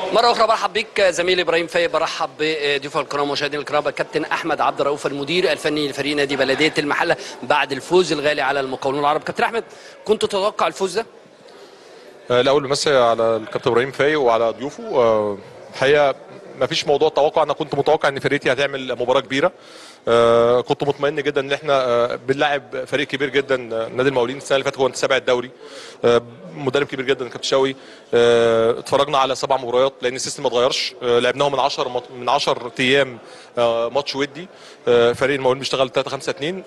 مرة أخرى برحب بك زميلي إبراهيم فايق برحب بضيوف الكرام مشاهدينا الكرام الكابتن أحمد عبد الرؤوف المدير الفني لفريق نادي بلدية المحلة بعد الفوز الغالي على المقاولون العرب كابتن أحمد كنت تتوقع الفوز ده؟ آه، الاول بمسي على الكابتن ابراهيم فايق وعلى ضيوفه آه، الحقيقه ما فيش موضوع توقع انا كنت متوقع ان فرقتي هتعمل مباراه كبيره آه، كنت مطمئن جدا ان احنا آه، بنلاعب فريق كبير جدا آه، نادي المقاولين السنه اللي فاتت هو سابع الدوري آه، مدرب كبير جدا كابتن شوقي آه، اتفرجنا على سبع مباريات لان السيستم ما اتغيرش آه، لعبناهم من 10 من 10 ايام آه، ماتش ودي آه، فريق المقاولين بيشتغل 3 5 2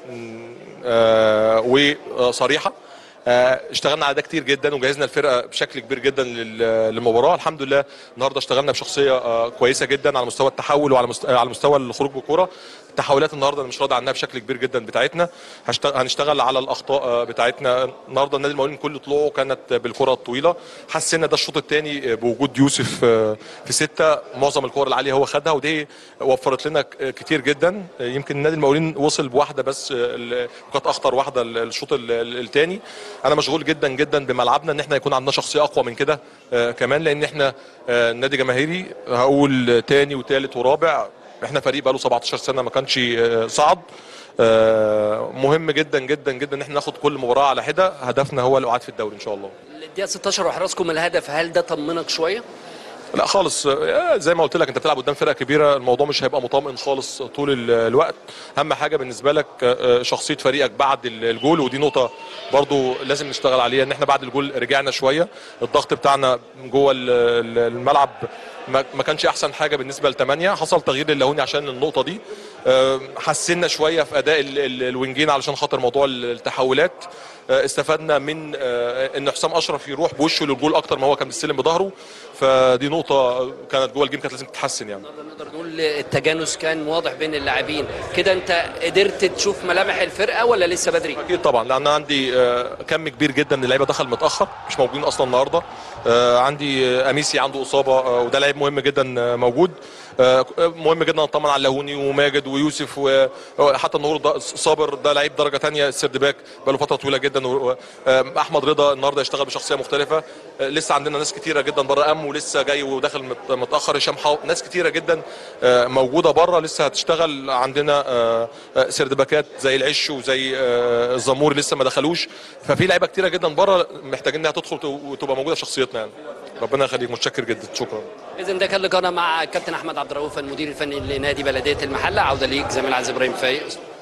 وصريحه آه، اشتغلنا على ده كتير جدا وجهزنا الفرقه بشكل كبير جدا لل- للمباراه الحمد لله النهارده اشتغلنا بشخصيه آه، كويسه جدا على مستوى التحول وعلى مست- على مستوى الخروج بالكره التحولات النهارده انا مش راضي عنها بشكل كبير جدا بتاعتنا هشت- هنشتغل على الاخطاء آه، بتاعتنا النهارده النادي المقاولين كل طلوعه كانت بالكره الطويله حسينا ده الشوط الثاني بوجود يوسف آه، في سته معظم الكور العاليه هو خدها ودي وفرت لنا ك- كتير جدا آه، يمكن النادي المقاولين وصل بواحده بس آه، ال- وكانت اخطر واحده ال- الشوط الثاني انا مشغول جدا جدا بملعبنا ان احنا يكون عندنا شخصيه اقوى من كده آه، كمان لان احنا آه، نادي جماهيري هقول تاني وتالت ورابع احنا فريق بقاله 17 سنه ما كانش آه، صعد آه، مهم جدا جدا جدا ان احنا ناخد كل مباراه على حده هدفنا هو القعاد في الدوري ان شااء الله الدقيقة 16 وحراسكم الهدف هل ده طمنك شوية؟ لا خالص آه، زي ما قلت لك انت بتلعب قدام فرقه كبيره الموضوع مش هيبقى مطمئن خالص طول ال- الوقت اهم حاجه بالنسبه لك آه، آه، شخصيه فريقك بعد ال- الجول ودي نقطه برضو لازم نشتغل عليها ان احنا بعد الجول رجعنا شويه الضغط بتاعنا جوه ال- ال- الملعب ما ما كانش احسن حاجه بالنسبه لثمانيه حصل تغيير للاهوني عشان النقطه دي آه، حسنا شويه في اداء ال- ال- الوينجين علشان خاطر موضوع التحولات آه، استفدنا من آه، ان حسام اشرف يروح بوشه للجول اكتر ما هو كان بيستلم بظهره فدي نقطه كانت جوه الجيم كانت لازم تتحسن يعني النهارده نقدر نقول التجانس كان واضح بين اللاعبين كده أنت قدرت تشوف ملامح الفرقة ولا لسه بدري؟ اكيد طبعا لان عندي آه، كم كبير جدا من اللعيبه دخل متاخر مش موجودين اصلا النهارده آه، عندي آه، اميسي عنده اصابه آه، وده لعيب مهم جدا آه، موجود آه، مهم جدا نطمن على اللاهوني وماجد ويوسف وحتى النهارده صابر ده لعيب درجه ثانيه السيرد باك بقاله فتره طويله جدا و- و- آه، احمد رضا النهارده يشتغل بشخصيه مختلفه آه، لسه عندنا ناس كتيره جدا بره ام ولسه جاي وداخل مت- متاخر هشام حاو ناس كتيره جدا آه، موجوده بره لسه هتشتغل عندنا آه، آه، سيرد باكات زي العش وزي آه، الزمور لسه ما دخلوش ففي لعيبه كتيره جدا بره محتاجين انها تدخل وتبقى موجوده في شخصيتنا يعني ربنا يخليك متشكر جدا شكرا إذا ده كان لقاءنا مع الكابتن أحمد عبد الرؤوف المدير الفني لنادي بلدية المحلة عودة ليك زميل عزيز إبراهيم فايق